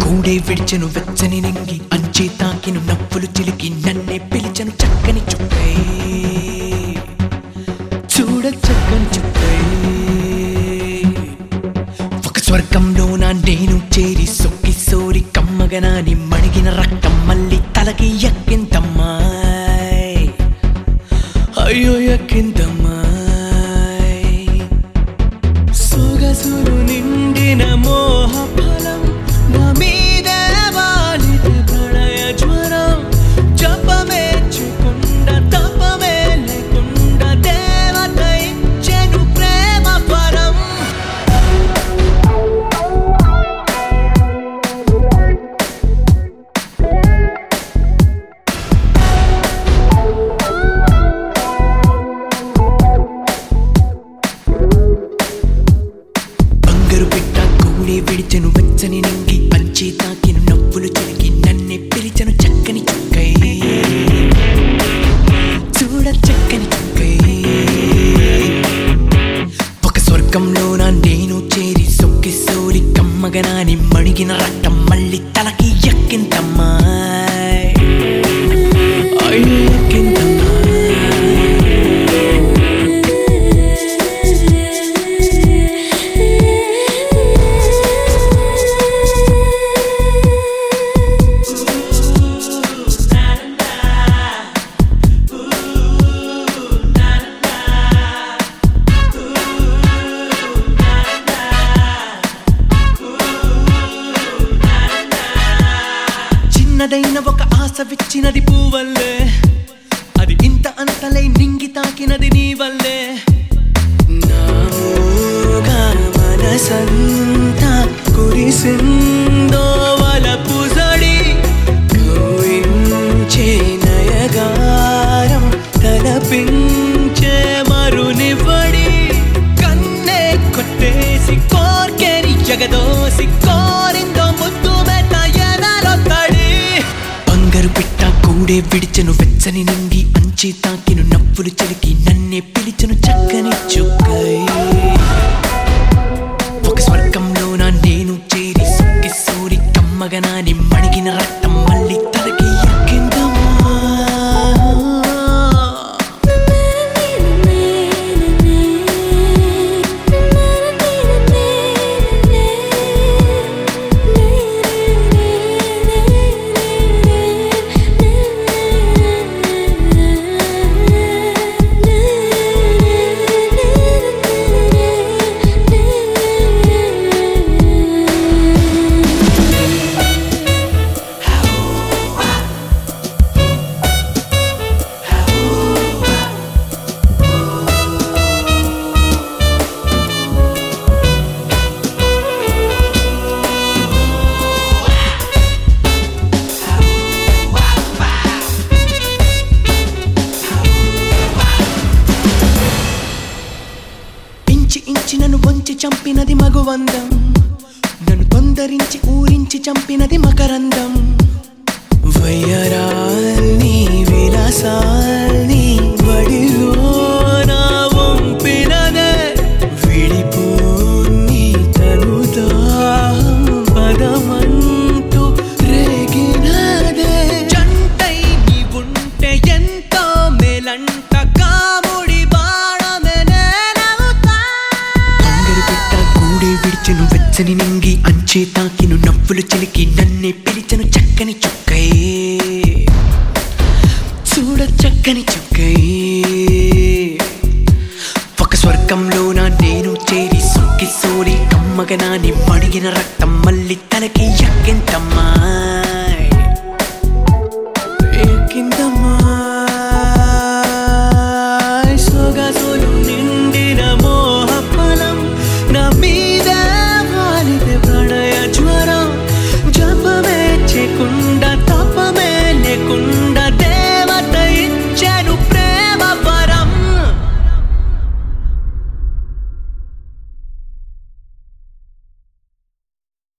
కూడే విడిచెను వెచ్చని నింగి అంచే తాకిను నవ్వులు చిలికి నన్నే పిలిచెను చక్కని చుక్కై చూడ చక్కని చుక్కై ఒక స్వర్గంలో నా నేను చేరి సొక్కి సోరి కమ్మగనాని మణిగిన రక్తం మళ్ళీ తలకి ఎక్కిందమ్మాయ్ అయ్యో ఎక్కిందమ్మాయ్ సొగసులు నిండిన మోహ ఫలం నా మీద వాలిన ప్రణయ జ్వరం జపమే చేయకుండా తపమే లేకుండా దేవత ఇచ్చెను ప్రేమ పరం బంగారు బిడ్డ కూడే విడిచెను వెచ్చని నింగి పంచే తాకిను నవ్వులు చిలికి నన్నే పిలిచెను చక్కని చుక్కై చూడ చక్కని చుక్కై ఒక స్వర్గంలో నా నేను చేరి సొక్కి సోరి కమ్మగనాని మణిగిన రక్తం మళ్ళీ తలకి ఎక్కిందమ్మా అయ్యో ఎక్కిందమ్మా చిన్నదైన ఒక ఆశ విచ్చినది పూవల్లే అది ఇంత అంతలై నింగి తాకినది నీ వల్లే నామోగా మనసంతా కురిసిందో వలపు జడి కౌయించే నయగారం తలపించే మరునివ్వడి కన్నే కొట్టేసి కోర్కెని జగదోసి కోరిందో ముద్దు మెత్త ఎదలో తడి బంగారు పిట్ట కూడే విడిచెను వెచ్చని నింగి అంచే తాకిను నవ్వులు చిలికి నన్నే పిలిచెను చక్కని చుక్కై ఒక స్వర్గంలో నా నేను చేరి సొక్కి సూరి కమ్మగనాని మణిగిన రక్తం మళ్ళీ తలకి ఎక్కిందమ్మా ఇంచి ఇంచి నన్ను వంచి చంపినది మగువందం నన్ను తొందరించి ఊరించి చంపినది మకరందం వయ్యరాల్ని విలాసాల్ని వడిలో నా వంపినదే విడిపోని తనుదాహం పదమంటూ రేగినదే జంటై నీ ఉంటే ఎంతో మేలంట కాముడి బాణమే నేనవుతా బంగారు పెట్ట కూడే విడిచెను వెచ్చని నింగి అంచే తాకిను నవ్వులు చిలికి నన్నే పిలిచెను చక్కని చుక్కై చూడ చక్కని చుక్కై ఒక స్వర్గంలో నా నేను చేరి సొక్కి సోరి కమ్మగనాని మడిగిన రక్తం మళ్ళీ తలకి ఎక్కిందమ్మా ఎక్కిందమ్మా